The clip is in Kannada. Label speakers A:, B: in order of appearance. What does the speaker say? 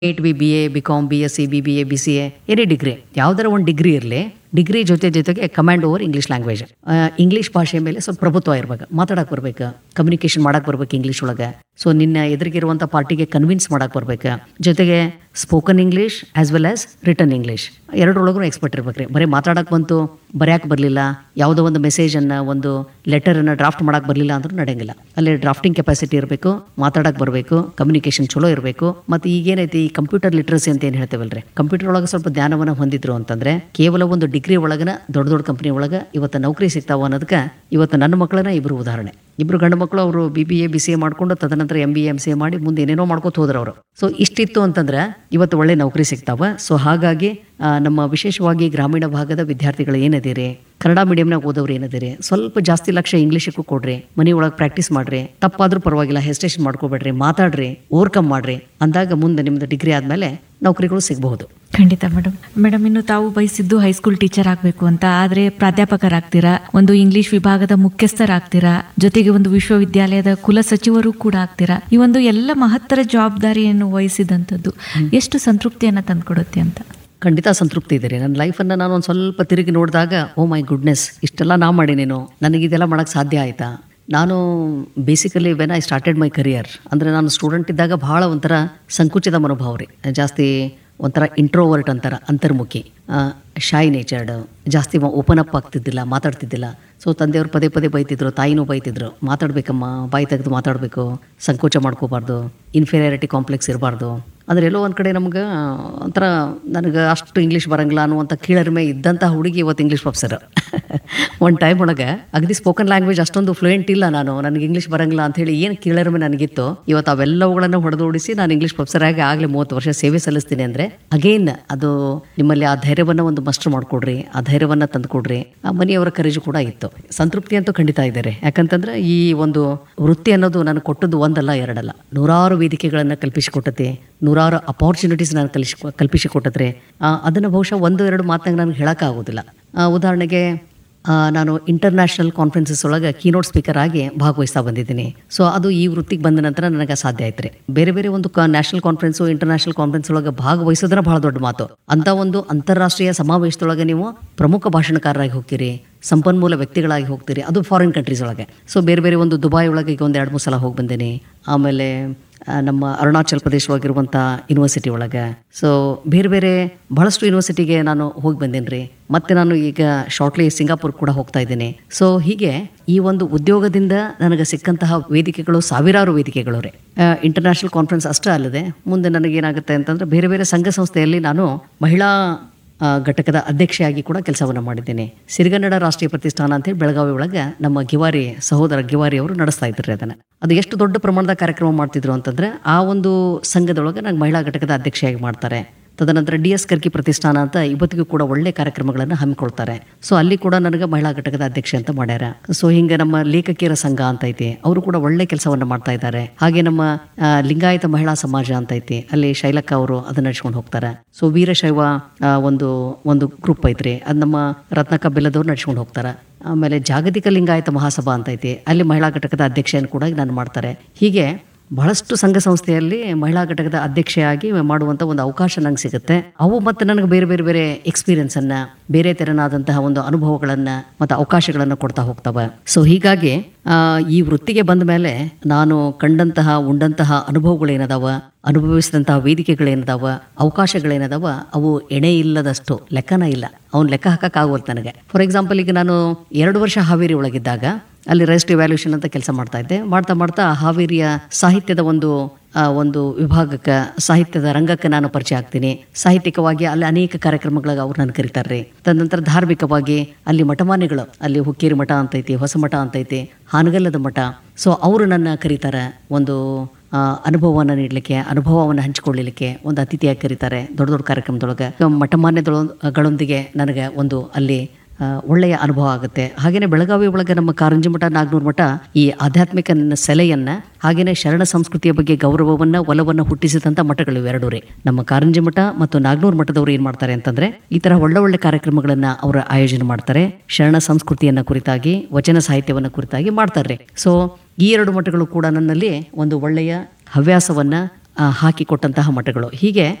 A: eight B B A B com B S C B B A B C A any degree ಯಾವ್ದಾರ ಒಂದು ಡಿಗ್ರಿ ಇರಲಿ ಡಿಗ್ರಿ ಜೊತೆ ಜೊತೆಗೆ command over English language English ಭಾಷೆ ಮೇಲೆ ಸ್ವಲ್ಪ ಪ್ರಭುತ್ವ ಇರ್ಬೇಕು ಮಾತಾಡಕ್ಕೆ ಬರ್ಬೇಕು ಕಮ್ಯುನಿಕೇಶನ್ ಮಾಡಕ್ಕೆ ಬರ್ಬೇಕು ಇಂಗ್ಲೀಷ್ ಒಳಗೆ ಸೊ ನಿನ್ನ ಎದುರಿಗಿರುವಂಥ ಪಾರ್ಟಿಗೆ ಕನ್ವಿನ್ಸ್ ಮಾಡಕ್ಕೆ ಬರ್ಬೇಕು ಜೊತೆಗೆ spoken English as well as written English ಎರಡರೊಳಗೂ ಎಕ್ಸ್ಪರ್ಟ್ ಇರ್ಬೇಕ್ರಿ ಬರೀ ಮಾತಾಡಕ್ಕೆ ಬಂತು ಬರ್ಯಾಕೆ ಬರಲಿಲ್ಲ ಯಾವುದೋ ಒಂದು ಮೆಸೇಜನ್ನು ಒಂದು ಲೆಟರನ್ನು ಡ್ರಾಫ್ಟ್ ಮಾಡಕ್ಕೆ ಬರಲಿಲ್ಲ ಅಂದ್ರೂ ನಡೆಯಂಗಿಲ್ಲ ಅಲ್ಲಿ ಡ್ರಾಫ್ಟಿಂಗ್ ಕೆಪಾಸಿಟಿ ಇರಬೇಕು ಮಾತಾಡಕ್ಕೆ ಬರಬೇಕು ಕಮ್ಯುನಿಕೇಶನ್ ಚಲೋ ಇರಬೇಕು ಮತ್ತು ಈಗೇನೈತಿ ಈ ಕಂಪ್ಯೂಟರ್ ಲಿಟ್ರಸಿ ಅಂತ ಏನು ಹೇಳ್ತೇವಲ್ರಿ ಕಂಪ್ಯೂಟರ್ ಒಳಗೆ ಸ್ವಲ್ಪ ಜ್ಞಾನವನ್ನು ಹೊಂದಿದ್ರು ಅಂತಂದ್ರೆ ಕೇವಲ ಒಂದು ಡಿಗ್ರಿ ಒಳಗನ ದೊಡ್ಡ ದೊಡ್ಡ ಕಂಪ್ನಿ ಒಳಗೆ ಇವತ್ತು ನೌಕರಿ ಸಿಗ್ತಾವ ಅನ್ನೋದಕ್ಕೆ ಇವತ್ತು ನನ್ನ ಮಕ್ಕಳನ್ನ ಇಬ್ಬರು ಉದಾಹರಣೆ ಇಬ್ರು ಗಂಡು ಮಕ್ಕಳು ಅವರು B B A B C A ಮಾಡ್ಕೊಂಡು ತದನಂತರ M B M C A ಮಾಡಿ ಮುಂದೆ ಏನೇನೋ ಮಾಡ್ಕೋತ ಹೋದ್ರು ಅವರು ಸೊ ಇಷ್ಟಿತ್ತು ಅಂತಂದ್ರೆ ಇವತ್ತು ಒಳ್ಳೆ ನೌಕರಿ ಸಿಗ್ತಾವ ಸೊ ಹಾಗಾಗಿ ಆ, ನಮ್ಮ ವಿಶೇಷವಾಗಿ ಗ್ರಾಮೀಣ ಭಾಗದ ವಿದ್ಯಾರ್ಥಿಗಳು ಏನದಿರಿ ಕನ್ನಡ ಮೀಡಿಯಂನಾಗ ಓದೋರು ಏನದಿರಿ ಸ್ವಲ್ಪ ಜಾಸ್ತಿ ಲಕ್ಷ್ಯ ಇಂಗ್ಲೀಷಕ್ಕೂ ಕೊಡ್ರಿ ಮನೆ ಒಳಗೆ ಪ್ರಾಕ್ಟೀಸ್ ಮಾಡ್ರಿ ತಪ್ಪಾದ್ರೂ ಪರವಾಗಿಲ್ಲ ಹೆಸ್ಟೇಷನ್ ಮಾಡ್ಕೋಬೇಡ್ರಿ ಮಾತಾಡ್ರಿ ಓವರ್ಕಮ್ ಮಾಡ್ರಿ ಅಂದಾಗ ಮುಂದೆ ನಿಮ್ದು ಡಿಗ್ರಿ ಆದ್ಮೇಲೆ ನೌಕರಿಗಳು ಸಿಗಬಹುದು
B: ಖಂಡಿತ ಮೇಡಮ್ ಮೇಡಮ್ ಇನ್ನು ತಾವು ಬಯಸಿದ್ದು ಹೈಸ್ಕೂಲ್ ಟೀಚರ್ ಆಗಬೇಕು ಅಂತ ಆದರೆ ಪ್ರಾಧ್ಯಾಪಕರಾಗ್ತೀರಾ ಒಂದು ಇಂಗ್ಲಿಷ್ ವಿಭಾಗದ ಮುಖ್ಯಸ್ಥರಾಗ್ತೀರಾ ಜೊತೆಗೆ ಒಂದು ವಿಶ್ವವಿದ್ಯಾಲಯದ ಕುಲ ಸಚಿವರು ಕೂಡ ಆಗ್ತೀರಾ ಈ ಒಂದು ಎಲ್ಲ ಮಹತ್ತರ ಜವಾಬ್ದಾರಿಯನ್ನು ವಹಿಸಿದಂಥದ್ದು ಎಷ್ಟು ಸಂತೃಪ್ತಿಯನ್ನ ತಂದ್ಕೊಡುತ್ತೆ ಅಂತ
A: ಖಂಡಿತ ಸಂತೃಪ್ತಿ ಇದೆ ರೀ ನನ್ನ ಲೈಫನ್ನು ನಾನು ಒಂದು ಸ್ವಲ್ಪ ತಿರುಗಿ ನೋಡಿದಾಗ ಓ ಮೈ ಗುಡ್ನೆಸ್ ಇಷ್ಟೆಲ್ಲ ನಾ ಮಾಡೀನೇನು ನನಗೆ ಇದೆಲ್ಲ ಮಾಡೋಕ್ಕೆ ಸಾಧ್ಯ ಆಯ್ತಾ ನಾನು basically when I started my career ಅಂದರೆ ನಾನು ಸ್ಟೂಡೆಂಟ್ ಇದ್ದಾಗ ಭಾಳ ಒಂಥರ ಸಂಕುಚಿತ ಮನೋಭಾವ ರೀ ಜಾಸ್ತಿ ಒಂಥರ ಇಂಟ್ರೋವರ್ಟ್ ಅಂತಾರ ಅಂತರ್ಮುಖಿ ಶಾಯ್ ನೇಚರ್ಡ್ ಜಾಸ್ತಿ ಓಪನ್ ಅಪ್ ಆಗ್ತಿದ್ದಿಲ್ಲ ಮಾತಾಡ್ತಿದ್ದಿಲ್ಲ ಸೊ ತಂದೆಯವರು ಪದೇ ಪದೇ ಬೈತಿದ್ರು ತಾಯಿನೂ ಬೈತಿದ್ರು ಮಾತಾಡ್ಬೇಕಮ್ಮ ಬಾಯಿ ತೆಗೆದು ಮಾತಾಡಬೇಕು ಸಂಕೋಚ ಮಾಡ್ಕೋಬಾರ್ದು ಇನ್ಫೀರಿಯಾರಿಟಿ ಕಾಂಪ್ಲೆಕ್ಸ್ ಇರಬಾರ್ದು ಅಂದ್ರೆ ಎಲ್ಲೋ ಒಂದು ಕಡೆ ನಮ್ಗೆ ಒಂಥರ ನನಗೆ ಅಷ್ಟು ಇಂಗ್ಲೀಷ್ ಬರಂಗಿಲ್ಲ ಅನ್ನುವಂಥ ಕೀಳರಿಮೆ ಇದ್ದಂಥ ಹುಡುಗಿ ಇವತ್ತು ಇಂಗ್ಲೀಷ್ ಪ್ರೊಫೆಸರ್ ಒಂದು ಟೈಮ್ ಒಳಗೆ ಅಗದಿ ಸ್ಪೋಕನ್ ಲ್ಯಾಂಗ್ವೇಜ್ ಅಷ್ಟೊಂದು ಫ್ಲೂಯೆಂಟ್ ಇಲ್ಲ ನಾನು ನನಗೆ ಇಂಗ್ಲೀಷ್ ಬರಂಗಿಲ್ಲ ಅಂತ ಹೇಳಿ ಏನು ಕೀಳರಿಮೆ ನನಗಿತ್ತು ಇವತ್ತು ಅವೆಲ್ಲವುಗಳನ್ನು ಹೊಡೆದೋಡಿಸಿ ನಾನು ಇಂಗ್ಲೀಷ್ ಪ್ರೊಫೆಸರ್ ಆಗಿ ಆಗಲೇ ಮೂವತ್ತು ವರ್ಷ ಸೇವೆ ಸಲ್ಲಿಸ್ತೀನಿ ಅಂದರೆ ಅಗೇನ್ ಅದು ನಿಮ್ಮಲ್ಲಿ ಆ ಧೈರ್ಯವನ್ನು ಒಂದು ಮಸ್ಟರ್ ಮಾಡಿಕೊಡ್ರಿ ಆ ಧೈರ್ಯವನ್ನು ತಂದುಕೊಡ್ರಿ ಆ ಮನೆಯವರ ಕರೇಜು ಕೂಡ ಇತ್ತು ಸಂತೃಪ್ತಿ ಅಂತೂ ಖಂಡಿತ ಇದ್ದಾರೆ ಯಾಕಂತಂದ್ರೆ ಈ ಒಂದು ವೃತ್ತಿ ಅನ್ನೋದು ನನಗೆ ಕೊಟ್ಟದ್ದು ಒಂದಲ್ಲ ಎರಡಲ್ಲ ನೂರಾರು ವೇದಿಕೆಗಳನ್ನು ಕಲ್ಪಿಸಿಕೊಟ್ಟತೆ ನೂರಾರು ಅಪಾರ್ಚುನಿಟೀಸ್ ನಾನು ಕಲಿಸಿ ಕಲ್ಪಿಸಿಕೊಟ್ಟಿದ್ರೆ ಅದನ್ನು ಬಹುಶಃ ಒಂದು ಎರಡು ಮಾತನಾಗ ನನಗೆ ಹೇಳೋಕ್ಕಾಗೋದಿಲ್ಲ ಆ, ಉದಾಹರಣೆಗೆ ಆ, ನಾನು ಇಂಟರ್ನ್ಯಾಷನಲ್ ಕಾನ್ಫರೆನ್ಸಸ್ ಒಳಗೆ ಕೀನೋಟ್ ಸ್ಪೀಕರ್ ಆಗಿ ಭಾಗವಹಿಸ್ತಾ ಬಂದಿದ್ದೀನಿ ಸೊ ಅದು ಈ ವೃತ್ತಿಗೆ ಬಂದ ನಂತರ ನನಗೆ ಸಾಧ್ಯ ಆಯ್ತು ರೀ ಬೇರೆ ಬೇರೆ ಒಂದು ನ್ಯಾಷನಲ್ ಕಾನ್ಫರೆನ್ಸು ಇಂಟರ್ನ್ಯಾಷನಲ್ ಕಾನ್ಫರೆನ್ಸ್ ಒಳಗೆ ಭಾಗವಹಿಸೋದ್ರ ಬಹಳ ದೊಡ್ಡ ಮಾತು ಅಂತ ಒಂದು ಅಂತಾರಾಷ್ಟ್ರೀಯ ಸಮಾವೇಶದೊಳಗೆ ನೀವು ಪ್ರಮುಖ ಭಾಷಣಕಾರರಾಗಿ ಹೋಗ್ತೀರಿ ಸಂಪನ್ಮೂಲ ವ್ಯಕ್ತಿಗಳಾಗಿ ಹೋಗ್ತೀರಿ ಅದು ಫಾರಿನ್ ಕಂಟ್ರೀಸ್ ಒಳಗೆ ಸೊ ಬೇರೆ ಬೇರೆ ಒಂದು ದುಬಾಯ್ ಒಳಗೆ ಈಗ ಒಂದು ಎರಡು ಮೂರು ಸಲ ಹೋಗಿ ಬಂದೇನೆ ಆಮೇಲೆ ಆ, ನಮ್ಮ ಅರುಣಾಚಲ್ ಪ್ರದೇಶ ಒಳಗಿರುವಂಥ ಯೂನಿವರ್ಸಿಟಿ ಒಳಗೆ ಸೊ ಬೇರೆ ಬೇರೆ ಬಹಳಷ್ಟು ಯೂನಿವರ್ಸಿಟಿಗೆ ನಾನು ಹೋಗಿ ಬಂದೇನೆ ರೀ ಮತ್ತೆ ನಾನು ಈಗ ಶಾರ್ಟ್ಲಿ ಸಿಂಗಾಪುರ್ ಕೂಡ ಹೋಗ್ತಾ ಇದ್ದೀನಿ ಸೊ ಹೀಗೆ ಈ ಒಂದು ಉದ್ಯೋಗದಿಂದ ನನಗೆ ಸಿಕ್ಕಂತಹ ವೇದಿಕೆಗಳು ಸಾವಿರಾರು ವೇದಿಕೆಗಳು ರೀ ಇಂಟರ್ನ್ಯಾಷನಲ್ ಕಾನ್ಫರೆನ್ಸ್ ಅಷ್ಟೇ ಅಲ್ಲದೆ ಮುಂದೆ ನನಗೇನಾಗುತ್ತೆ ಅಂತಂದ್ರೆ ಬೇರೆ ಬೇರೆ ಸಂಘ ಸಂಸ್ಥೆಯಲ್ಲಿ ನಾನು ಮಹಿಳಾ ಆ, ಘಟಕದ ಅಧ್ಯಕ್ಷೆಯಾಗಿ ಕೂಡ ಕೆಲಸವನ್ನು ಮಾಡಿದ್ದೇನೆ ಸಿರಿಗನ್ನಡ ರಾಷ್ಟ್ರೀಯ ಪ್ರತಿಷ್ಠಾನ ಅಂತೇಳಿ ಬೆಳಗಾವಿ ಒಳಗೆ ನಮ್ಮ ಗಿವಾರಿ ಸಹೋದರ ಗಿವಾರಿ ಅವರು ನಡೆಸ್ತಾ ಇದ್ರು ಅದನ್ನು ಅದು ಎಷ್ಟು ದೊಡ್ಡ ಪ್ರಮಾಣದ ಕಾರ್ಯಕ್ರಮ ಮಾಡ್ತಿದ್ರು ಅಂತಂದ್ರೆ ಆ ಒಂದು ಸಂಘದೊಳಗೆ ನಂಗೆ ಮಹಿಳಾ ಘಟಕದ ಅಧ್ಯಕ್ಷೆಯಾಗಿ ಮಾಡ್ತಾರೆ ತದನಂತರ ಡಿ ಎಸ್ ಕರ್ಕಿ ಪ್ರತಿಷ್ಠಾನ ಅಂತ ಇವತ್ತಿಗೂ ಕೂಡ ಒಳ್ಳೆ ಕಾರ್ಯಕ್ರಮಗಳನ್ನು ಹಮ್ಮಿಕೊಳ್ತಾರೆ ಸೊ ಅಲ್ಲಿ ಕೂಡ ನನಗೆ ಮಹಿಳಾ ಘಟಕದ ಅಧ್ಯಕ್ಷೆ ಅಂತ ಮಾಡ್ಯಾರ ಸೊ ಹಿಂಗೆ ನಮ್ಮ ಲೇಖಕಿಯರ ಸಂಘ ಅಂತ ಐತಿ ಅವರು ಕೂಡ ಒಳ್ಳೆ ಕೆಲಸವನ್ನು ಮಾಡ್ತಾ ಇದ್ದಾರೆ ಹಾಗೆ ನಮ್ಮ ಆ, ಲಿಂಗಾಯತ ಮಹಿಳಾ ಸಮಾಜ ಅಂತ ಐತಿ ಅಲ್ಲಿ ಶೈಲಕ್ಕ ಅವರು ಅದನ್ನ ನಡ್ಸ್ಕೊಂಡು ಹೋಗ್ತಾರೆ ಸೊ ವೀರಶೈವ ಆ, ಒಂದು ಒಂದು ಗ್ರೂಪ್ ಐತ್ರಿ ಅದು ನಮ್ಮ ರತ್ನಕ ಬೆಲ್ಲದವ್ರು ನಡ್ಸ್ಕೊಂಡು ಹೋಗ್ತಾರೆ ಆಮೇಲೆ ಜಾಗತಿಕ ಲಿಂಗಾಯತ ಮಹಾಸಭಾ ಅಂತ ಐತಿ ಅಲ್ಲಿ ಮಹಿಳಾ ಘಟಕದ ಅಧ್ಯಕ್ಷೆಯನ್ನು ಕೂಡ ನಾನು ಮಾಡ್ತಾರೆ ಹೀಗೆ ಬಹಳಷ್ಟು ಸಂಘ ಸಂಸ್ಥೆಯಲ್ಲಿ ಮಹಿಳಾ ಘಟಕದ ಅಧ್ಯಕ್ಷೆಯಾಗಿ ಮಾಡುವಂಥ ಒಂದು ಅವಕಾಶ ನಂಗೆ ಸಿಗುತ್ತೆ ಅವು ಮತ್ತೆ ನನಗೆ ಬೇರೆ ಬೇರೆ ಬೇರೆ ಎಕ್ಸ್ಪೀರಿಯನ್ಸ್ ಅನ್ನ ಬೇರೆ ತೆರನಾದಂತಹ ಒಂದು ಅನುಭವಗಳನ್ನ ಮತ್ತು ಅವಕಾಶಗಳನ್ನು ಕೊಡ್ತಾ ಹೋಗ್ತವೆ ಸೊ ಹೀಗಾಗಿ ಆ, ಈ ವೃತ್ತಿಗೆ ಬಂದ ಮೇಲೆ ನಾನು ಕಂಡಂತಹ ಉಂಡಂತಹ ಅನುಭವಗಳೇನದಾವ ಅನುಭವಿಸಿದಂತಹ ವೇದಿಕೆಗಳೇನದಾವ ಅವಕಾಶಗಳೇನದಾವ ಅವು ಎಣೆ ಇಲ್ಲದಷ್ಟು ಲೆಕ್ಕನ ಇಲ್ಲ ಅವ್ನು ಲೆಕ್ಕ ಹಾಕಕ್ಕಾಗೋದು ನನಗೆ ಫಾರ್ ಎಕ್ಸಾಂಪಲ್ ಈಗ ನಾನು ಎರಡು ವರ್ಷ ಹಾವೇರಿ ಒಳಗಿದ್ದಾಗ ಅಲ್ಲಿ ರೆಸ್ಟ್ ಇವ್ಯಾಲ್ಯೂಷನ್ ಅಂತ ಕೆಲಸ ಮಾಡ್ತಾ ಇದ್ದೆ ಮಾಡ್ತಾ ಮಾಡ್ತಾ ಹಾವೇರಿಯ ಸಾಹಿತ್ಯದ ಒಂದು ಆ, ಒಂದು ವಿಭಾಗಕ್ಕೆ ಸಾಹಿತ್ಯದ ರಂಗಕ್ಕೆ ನಾನು ಪರಿಚಯ ಆಗ್ತೀನಿ ಸಾಹಿತ್ಯಿಕವಾಗಿ ಅಲ್ಲಿ ಅನೇಕ ಕಾರ್ಯಕ್ರಮಗಳಿಗೆ ಅವ್ರು ನಾನು ಕರೀತಾರೆ ತದನಂತರ ಧಾರ್ಮಿಕವಾಗಿ ಅಲ್ಲಿ ಮಠಮಾನ್ಯಗಳು ಅಲ್ಲಿ ಹುಕ್ಕೇರಿ ಮಠ ಅಂತೈತಿ ಹೊಸ ಮಠ ಅಂತೈತಿ ಹಾನಗಲ್ಲದ ಮಠ ಸೊ ಅವರು ನನ್ನ ಕರೀತಾರೆ ಒಂದು ಆ, ಅನುಭವವನ್ನು ನೀಡಲಿಕ್ಕೆ ಅನುಭವವನ್ನು ಹಂಚಿಕೊಳ್ಳಲಿಕ್ಕೆ ಒಂದು ಅತಿಥಿಯಾಗಿ ಕರೀತಾರೆ ದೊಡ್ಡ ದೊಡ್ಡ ಕಾರ್ಯಕ್ರಮದೊಳಗೆ ಮಠಮಾನ್ಯಗಳೊಂದಿಗೆ ನನಗೆ ಒಂದು ಅಲ್ಲಿ ಆ, ಒಳ್ಳೆಯ ಅನುಭವ ಆಗುತ್ತೆ ಹಾಗೇನೆ ಬೆಳಗಾವಿ ಒಳಗೆ ನಮ್ಮ ಕಾರಂಜಿ ಮಠ ನಾಗನೂರ್ ಮಠ ಈ ಆಧ್ಯಾತ್ಮಿಕ ನ- ಸೆಲೆಯನ್ನ ಹಾಗೇನೆ ಶರಣ ಸಂಸ್ಕೃತಿಯ ಬಗ್ಗೆ ಗೌರವವನ್ನ ಒಲವನ್ನ ಹುಟ್ಟಿಸಿದಂತ ಮಠಗಳು ಇವೆರಡೂ ರೀ ನಮ್ಮ ಕಾರಂಜಿ ಮಠ ಮತ್ತು ನಾಗನೂರ್ ಮಠದವರು ಏನ್ ಮಾಡ್ತಾರೆ ಅಂತಂದ್ರೆ ಈ ತರ ಒಳ್ಳೆ ಒಳ್ಳೆ ಕಾರ್ಯಕ್ರಮಗಳನ್ನ ಅವರ ಆಯೋಜನೆ ಮಾಡ್ತಾರೆ ಶರಣ ಸಂಸ್ಕೃತಿಯನ್ನ ಕುರಿತಾಗಿ ವಚನ ಸಾಹಿತ್ಯವನ್ನ ಕುರಿತಾಗಿ ಮಾಡ್ತಾರೆ ಸೊ ಈ ಎರಡು ಮಠಗಳು ಕೂಡ ನನ್ನಲ್ಲಿ ಒಂದು ಒಳ್ಳೆಯ ಹವ್ಯಾಸವನ್ನ ಹಾಕಿ ಕೊಟ್ಟಂತಹ ಮಠಗಳು ಹೀಗೆ